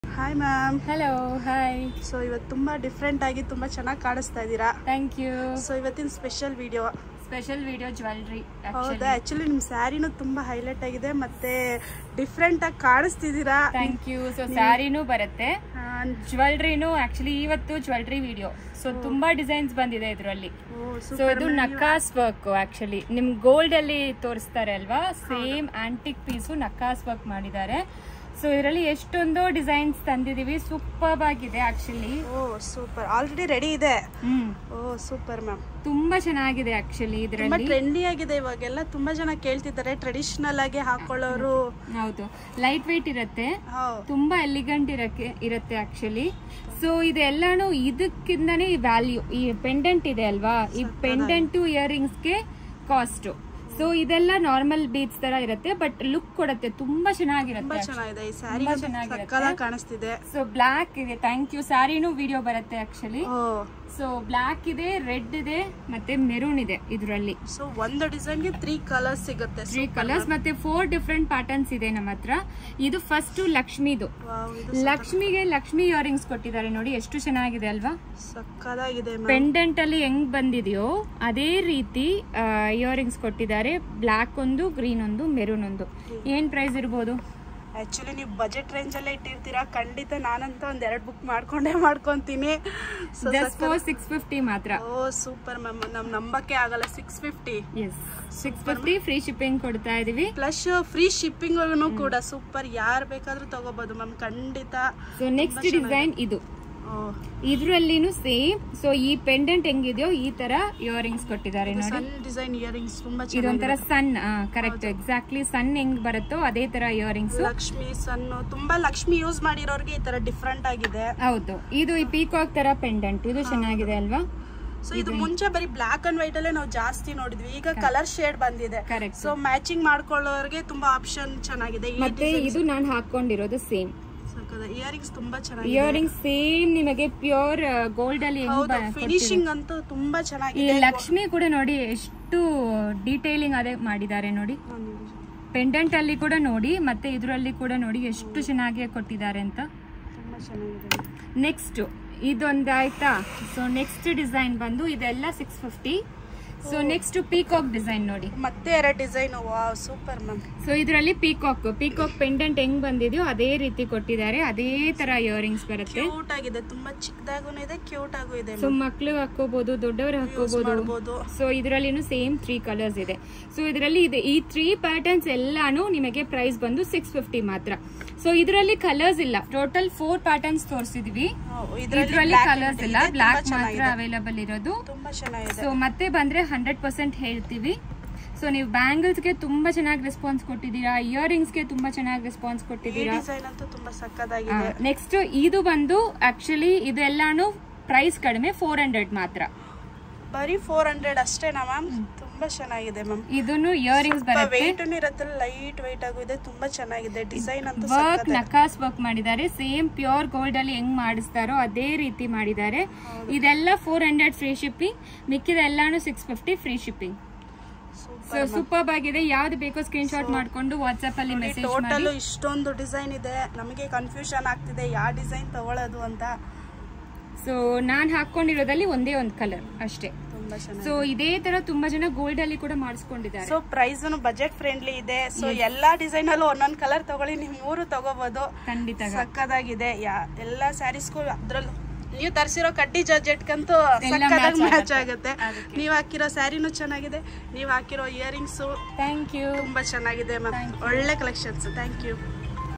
Hi ma'am hello hi so ಇವತ್ತು ತುಂಬಾ different ಆಗಿ ತುಂಬಾ ಚೆನ್ನಾಗಿ ಕಾಣಿಸ್ತಾ ಇದ್ದೀರಾ ಥ್ಯಾಂಕ್ ಯು ಸೊ ಇವತ್ತಿನ special video special video jewellery ಹೌದಾ ಆಕ್ಚುಲಿ ನಿಮ್ ಸ್ಯಾರಿನೂ ತುಂಬಾ ಹೈಲೈಟ್ ಆಗಿದೆ ಮತ್ತೆ ಡಿಫ್ರೆಂಟ್ ಆಗಿ ಕಾಣಿಸ್ತಿದ್ದೀರಾ ಥ್ಯಾಂಕ್ ಯು ಸೊ ಸ್ಯಾರಿನೂ ಬರುತ್ತೆ ಜ್ಯುವೆಲ್ರಿನೂ ಆಕ್ಚುಲಿ ಇವತ್ತು ಜ್ಯುವೆಲ್ರಿ ವಿಡಿಯೋ ಸೊ ತುಂಬಾ ಡಿಸೈನ್ಸ್ ಬಂದಿದೆ ಇದರಲ್ಲಿ ಸೊ ಇದು ನಕಾಸ್ ವರ್ಕ್ ಆಕ್ಚುಲಿ ನಿಮ್ ಗೋಲ್ಡ್ ಅಲ್ಲಿ ತೋರಿಸ್ತಾರೆ ಅಲ್ವಾ ಸೇಮ್ ಆಂಟಿಕ್ ಪೀಸು ನಕಾಸ್ ವರ್ಕ್ ಮಾಡಿದ್ದಾರೆ ಸೊ ಇದರಲ್ಲಿ ಎಷ್ಟೊಂದು ಡಿಸೈನ್ಸ್ ತಂದಿದೀವಿ ಸೂಪರ್ ಆಗಿದೆ actually oh super already ready ಇದೆ ಹ್ಮ್ ಓ ಸೂಪರ್ ಮ್ಯಾಮ್ ತುಂಬಾ ಚೆನ್ನಾಗಿದೆ ಆಕ್ಚುಲಿ ತುಂಬಾ ಇದರಲ್ಲಿ ಟ್ರೆಂಡಿ ಆಗಿದೆ ಇವಾಗೆಲ್ಲ ತುಂಬಾ ಜನ ಕೇಳ್ತಿದ್ದಾರೆ ಟ್ರೆಡಿಷನಲ್ ಆಗಿ ಹಾಕೊಳ್ಳೋರು ಹೌದು ಲೈಟ್ ವೇಟ್ ಇರುತ್ತೆ ಹೌದು ತುಂಬಾ ಎಲಿಗಂಟ್ ಇರಕ್ಕೆ ಇರುತ್ತೆ ಆಕ್ಚುಲಿ ಸೊ ಇದೆಲ್ಲಾನು ಇದಕ್ಕಿಂತಾನೆ ವ್ಯಾಲ್ಯೂ ಈ ಪೆಂಡೆಂಟ್ ಇದೆ ಅಲ್ವಾ ಈ ಪೆಂಡೆಂಟ್ ಇಯರಿಂಗ್ಸ್ಗೆ ಕಾಸ್ಟ್ ಸೊ ಇದೆಲ್ಲ ನಾರ್ಮಲ್ ಬೀಚ್ ತರ ಇರುತ್ತೆ ಬಟ್ ಲುಕ್ ಕೊಡುತ್ತೆ ತುಂಬಾ ತುಂಬಾ ಚೆನ್ನಾಗಿರುತ್ತೆ ಚೆನ್ನಾಗಿದೆ ಈ ಸ್ಯಾರಿ ತುಂಬಾ ಚೆನ್ನಾಗಿರುತ್ತೆ. ಸಕ್ಕದಾಗಿ ಕಾಣಿಸ್ತಿದೆ ಸೊ ಬ್ಲಾಕ್ ಇದೆ ಥ್ಯಾಂಕ್ ಯು ಸ್ಯಾರಿನೂ ವಿಡಿಯೋ ಬರುತ್ತೆ ಆಕ್ಚುಲಿ ಓ ಸೊ ಬ್ಲಾಕ್ ಇದೆ ರೆಡ್ ಇದೆ ಮತ್ತೆ ಮೆರೂನ್ ಇದೆ ಇದರಲ್ಲಿ ಸೊ ಒಂದು ಡಿಸೈನ್ಗೆ ತ್ರೀ ಕಲರ್ಸ್ ಸಿಗುತ್ತೆ ತ್ರೀ ಕಲರ್ಸ್ ಮತ್ತೆ ಫೋರ್ ಡಿಫ್ರೆಂಟ್ ಪ್ಯಾಟರ್ನ್ಸ್ ಇದೆ ನಮ್ಮ ಹತ್ರ ಇದು ಫಸ್ಟ್ ಲಕ್ಷ್ಮಿದು ವಾವ್ ಇದು ಲಕ್ಷ್ಮಿಗೆ ಲಕ್ಷ್ಮಿ ಇಯರಿಂಗ್ಸ್ ಕೊಟ್ಟಿದ್ದಾರೆ ನೋಡಿ ಎಷ್ಟು ಚೆನ್ನಾಗಿದೆ ಅಲ್ವಾ ಸಕ್ಕದಾಗಿದೆ ಮ್ಯಾಮ್ ಪೆಂಡೆಂಟ್ ಅಲ್ಲಿ ಹೆಂಗ್ ಬಂದಿದೆಯೋ ಅದೇ ರೀತಿ ಇಯರಿಂಗ್ಸ್ ಕೊಟ್ಟಿದ್ದಾರೆ ಬ್ಲಾಕ್ ಒಂದು ಗ್ರೀನ್ ಒಂದು ಮೆರೂನ್ ಒಂದು ಏನ್ ಪ್ರೈಸ್ ಇರ್ಬೋದು ಆಕ್ಚುಲಿ ನೀವು ಬಜೆಟ್ ರೇಂಜ್ ಅಲ್ಲೇ ಇಟ್ಟಿರ್ತೀರಾ ಖಂಡಿತ ನಾನಂತ ಒಂದ್ ಎರಡು ಬುಕ್ ಮಾಡ್ಕೊಂಡೇ ಮಾಡ್ಕೊಂತೀನಿ so just four six fifty ಮಾತ್ರ ಓ ಸೂಪರ್ ಮ್ಯಾಮ್ ನಮ್ ನಂಬಕ್ಕೆ ಆಗಲ್ಲ six fifty yes six fifty free shipping ಕೊಡ್ತಾ ಇದೀವಿ ಪ್ಲಸ್ ಫ್ರೀ ಶಿಪ್ಪಿಂಗ್ ಕೂಡ ಸೂಪರ್ ಯಾರು ಬೇಕಾದ್ರೂ ತಗೋಬಹುದು ಮ್ಯಾಮ್ ಖಂಡಿತ ಸೊ ನೆಕ್ಸ್ಟ್ ಡಿಸೈನ್ ಇದು ಓ ಇದ್ರಲ್ಲಿನೂ ಸೇಮ್ ಸೊ ಈ ಪೆಂಡೆಂಟ್ ಹೆಂಗಿದೆಯೋ ಈ ತರ ಇಯರಿಂಗ್ಸ್ ಕೊಟ್ಟಿದ್ದಾರೆ ನೋಡಿ ಸನ್ ಡಿಸೈನ್ ಇಯರಿಂಗ್ಸ್ ತುಂಬಾ ಇದೊಂಥರ ಚೆನ್ನಾಗಿದೆ ಸನ್ ಕರೆಕ್ಟ್ ಎಕ್ಸಾಕ್ಟ್ಲಿ ಸನ್ ಹೆಂಗ್ ಬರುತ್ತೋ ಅದೇ ತರ ಇಯರಿಂಗ್ಸ್ ಲಕ್ಷ್ಮಿ ಸನ್ನು ತುಂಬಾ ಲಕ್ಷ್ಮಿ ಯೂಸ್ ಮಾಡಿರೋರ್ಗೆ ಈ ತರ ಡಿಫ್ರೆಂಟ್ ಆಗಿದೆ ಹೌದು ಇದು ಈ ಪೀಕಾಕ್ ತರ ಪೆಂಡೆಂಟ್ ಇದು ಚೆನ್ನಾಗಿದೆ ಅಲ್ವಾ ಸೊ ಇದು ಮುಂಚೆ ಬರೀ ಬ್ಲಾಕ್ ಅಂಡ್ ವೈಟ್ ಅಲ್ಲೇ ನಾವು ಜಾಸ್ತಿ ನೋಡಿದ್ವಿ ಈಗ ಕಲರ್ ಶೇಡ್ ಬಂದಿದೆ ಕರೆಕ್ಟ್ ಸೊ ಮ್ಯಾಚಿಂಗ್ ಮಾಡ್ಕೊಳ್ಳೋರ್ಗೆ ತುಂಬಾ ಆಪ್ಷನ್ ಚೆನ್ನಾಗಿದೆ ಈ ಮತ್ತೆ ಇದು ನಾನು ಹಾಕೊಂಡಿರೋದು ಸೇಮ್ ಇಯರಿಂಗ್ಸ್ ತುಂಬಾ ಚೆನ್ನಾಗಿದೆ ಇಯರಿಂಗ್ ಸೇಮ್ ನಿಮಗೆ ಪ್ಯೂರ್ ಗೋಲ್ಡ್ ಅಲ್ಲಿ ಹೆಂಗ್ ಹೌದು ಬ- ಕೊಡ್ತಿರೋ- ಫಿನಿಶಿಂಗ್ ಅಂತೂ ತುಂಬಾ ಈ ಚೆನ್ನಾಗಿದೆ ಲಕ್ಷ್ಮಿ ಕೂಡ ನೋಡಿ ಎಷ್ಟು ಡೀಟೇಲಿಂಗ್ ಅದೇ ಮಾಡಿದ್ದಾರೆ ನೋಡಿ ಪೆಂಡೆಂಟ್ ಅಲ್ಲಿ ಕೂಡ ನೋಡಿ ಮತ್ತೆ ಇದರಲ್ಲಿ ಕೂಡ ನೋಡಿ ಎಷ್ಟು ಚೆನ್ನಾಗಿ ಕೊಟ್ಟಿದ್ದಾರೆ ಅಂತ ತುಂಬಾ ಚೆನ್ನಾಗಿದೆ ನೆಕ್ಸ್ಟ್ ಇದೊಂದು ಆಯ್ತಾ ಸೊ ನೆಕ್ಸ್ಟ್ ಡಿಸೈನ್ ಬಂದು ಇದೆಲ್ಲ six fifty so next peacock design ನೋಡಿ ಮತ್ತೆ ಎರಡು design wow super ma'am so ಇದರಲ್ಲಿ ಪೀಕಾಕ್ ಪೀಕಾಕ್ ಪೆಂಡೆಂಟ್ ಹೆಂಗ್ ಬಂದಿದೆಯೋ ಅದೇ ರೀತಿ ಕೊಟ್ಟಿದ್ದಾರೆ ಅದೇ ತರ ಇಯರಿಂಗ್ಸ್ ಬರುತ್ತೆ ಕ್ಯೂಟ್ ಆಗಿದೆ ತುಂಬಾ ಚಿಕ್ಕದಾಗೂ ಇದೆ ಕ್ಯೂಟ್ ಆಗೂ ಇದೆ ಸೊ ಮಕ್ಳು ಹಾಕೋಬಹುದು ದೊಡ್ಡವರು ಹಾಕೋಬಹುದು ಮಾಡ್ಬೋದು ಸೊ ಇದರಲ್ಲಿನೂ ಸೇಮ್ ತ್ರೀ ಕಲರ್ಸ್ ಇದೆ ಸೊ ಇದರಲ್ಲಿ ಇದೆ ಈ ತ್ರೀ ಪ್ಯಾಟರ್ನ್ಸ್ ಎಲ್ಲಾನು ನಿಮಗೆ ಪ್ರೈಸ್ ಬಂದು ಸಿಕ್ಸ್ ಫಿಫ್ಟಿ ಮಾತ್ರ ಸೊ ಇದರಲ್ಲಿ ಕಲರ್ಸ್ ಇಲ್ಲ ಟೋಟಲ್ ಫೋರ್ ಪ್ಯಾಟರ್ನ್ಸ್ ತೋರಿಸಿದ್ವಿ ಇದರಲ್ಲಿ ಕಲರ್ಸ್ ಇಲ್ಲ ಬ್ಲಾಕ್ ಮಾತ್ರ ಅವೈಲಬಲ್ ಇರೋದು ತುಂಬಾ ಚೆನ್ನಾಗಿದೆ ಸೊ ಮತ್ತೆ ಬಂದ್ರೆ ಹಂಡ್ರೆಡ್ ಪರ್ಸೆಂಟ್ ಹೇಳ್ತೀವಿ ಸೊ ನೀವು ಬ್ಯಾಂಗಲ್ಸ್ಗೆ ತುಂಬಾ ಚೆನ್ನಾಗಿ ರೆಸ್ಪಾನ್ಸ್ ಕೊಟ್ಟಿದ್ದೀರಾ ಇಯರಿಂಗ್ಸ್ಗೆ ತುಂಬಾ ಚೆನ್ನಾಗಿ ರೆಸ್ಪಾನ್ಸ್ ಈ ಕೊಟ್ಟಿದ್ದೀರಾ ಡಿಸೈನ್ ಅಂತೂ ತುಂಬಾ ಸಕ್ಕದಾಗಿದೆ ನೆಕ್ಸ್ಟ್ ಇದು ಬಂದು ಆಕ್ಚುಲಿ ಇದೆಲ್ಲಾನು ಪ್ರೈಸ್ ಕಡಿಮೆ ಫೋರ್ ಹಂಡ್ರೆಡ್ ಮಾತ್ರ ಬರೀ ಫೋರ್ ಹಂಡ್ರೆಡ್ ಅಷ್ಟೇನಾ ಮ್ಯಾಮ್ ತುಂಬಾ ಚೆನ್ನಾಗಿದೆ ಮ್ಯಾಮ್ ಇದನ್ನು ಇಯರಿಂಗ್ಸ್ ಬರುತ್ತೆ ವೆಯ್ಟ್ ಇರತ್ತೆ ಲೈಟ್ ವೆಯ್ಟ್ ಆಗು ಇದೆ ತುಂಬಾ ಚೆನ್ನಾಗಿದೆ ಡಿಸೈನ್ ಅಂತೂ ವರ್ಕ್ ನಕಾಸ್ ವರ್ಕ್ ಮಾಡಿದ್ದಾರೆ ಸೇಮ್ ಪ್ಯೂರ್ ಗೋಲ್ಡ್ ಅಲ್ಲಿ ಹೆಂಗ್ ಮಾಡಿಸ್ತಾರೋ ಅದೇ ರೀತಿ ಮಾಡಿದ್ದಾರೆ ಇದೆಲ್ಲ ಫೋರ್ ಹಂಡ್ರೆಡ್ ಫ್ರೀ ಶಿಪ್ಪಿಂಗ್ ಮಿಕ್ಕಿದ ಎಲ್ಲಾನು six fifty free shipping so super ಆಗಿದೆ ಯಾವ್ದು ಬೇಕೋ ಸ್ಕ್ರೀನ್ ಶಾಟ್ ಮಾಡ್ಕೊಂಡು ವಾಟ್ಸ್ಆಪ್ ಅಲ್ಲಿ ಮೆಸೇಜ್ ಟೋಟಲ್ ಇಷ್ಟೊಂದು ಡಿಸೈನ್ ಇದೆ ನಮಗೆ ಕನ್ಫ್ಯೂಷನ್ ಆಗ್ತಿದೆ ಯಾವ ಡಿಸೈನ್ ತಗೊಳ್ಳೋದು ಅಂತ ಸೊ ನಾನ್ ಹಾಕೊಂಡಿರೋದಲ್ಲಿ ಒಂದೇ ಒಂದು ಕಲರ್ ಅಷ್ಟೇ ತುಂಬಾ ಚೆನ್ನಾಗಿ ಸೊ ಇದೇ ತರ ತುಂಬಾ ಜನ ಗೋಲ್ಡ್ ಅಲ್ಲಿ ಕೂಡ ಮಾಡಿಸ್ಕೊಂಡಿದ್ದಾರೆ ಸೊ ಪ್ರೈಸ್ ಬಜೆಟ್ ಫ್ರೆಂಡ್ಲಿ ಇದೆ ಸೊ ಎಲ್ಲಾ ಡಿಸೈನ್ ಅಲ್ಲೂ ಒಂದೊಂದ್ ಕಲರ್ ತಗೊಳ್ಳಿ ನೀವು ಮೂರು ತಗೋಬಹುದು ಖಂಡಿತ ಸಕ್ಕದಾಗಿದೆ ಯಾ ಎಲ್ಲಾ ಸ್ಯಾರೀಸ್ಗೂ ಅದ್ರಲ್ಲೂ ನೀವು ತರಿಸಿರೋ ಕಡ್ಡಿ ಜಾರ್ಜೆಟ್ಗಂತೂ ಎಲ್ಲ ಸಕ್ಕದಾಗಿ match ಮ್ಯಾಚ್ ಆಗುತ್ತೆ. ಆಗುತ್ತೆ ನೀವು ಹಾಕಿರೋ ಸ್ಯಾರಿನೂ ಚೆನ್ನಾಗಿದೆ ನೀವು ಹಾಕಿರೋ ಇಯರಿಂಗ್ಸು ಥ್ಯಾಂಕ್ ಯು ತುಂಬಾ ಚೆನ್ನಾಗಿದೆ ಮ್ಯಾಮ್ ಒಳ್ಳೆ ಕಲೆಕ್ಷನ್ಸ್ ಥ್ಯಾಂಕ್ ಯು